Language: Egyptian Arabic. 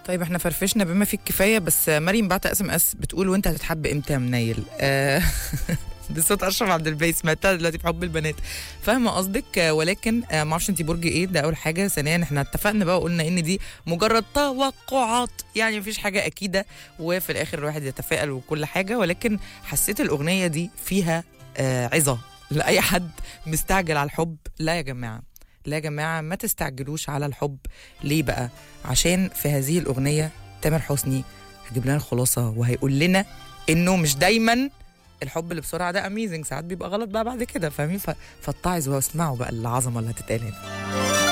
طيب احنا فرفشنا بما فيه الكفايه بس مريم بعت اس ام اس بتقول وانت هتتحب امتى يا منيل آه، ده صوت اشرف عبد الباقي سمعتها دلوقتي في حب البنات فاهمه قصدك آه، ولكن آه، ما اعرفش انت برج ايه ده اول حاجه ثانيا احنا اتفقنا بقى وقلنا ان دي مجرد توقعات يعني مفيش حاجه اكيده وفي الاخر الواحد يتفائل وكل حاجه ولكن حسيت الاغنيه دي فيها آه، عظه لاي حد مستعجل على الحب لا يا جماعه لا يا جماعه ما تستعجلوش على الحب ليه بقى عشان في هذه الاغنيه تامر حسني هيجيب لنا الخلاصه وهيقول لنا انه مش دايما الحب اللي بسرعه ده اميزنج ساعات بيبقى غلط بقى بعد كده فاهمين ف- فاتعظوا واسمعوا بقى العظمه اللي هتتقال هنا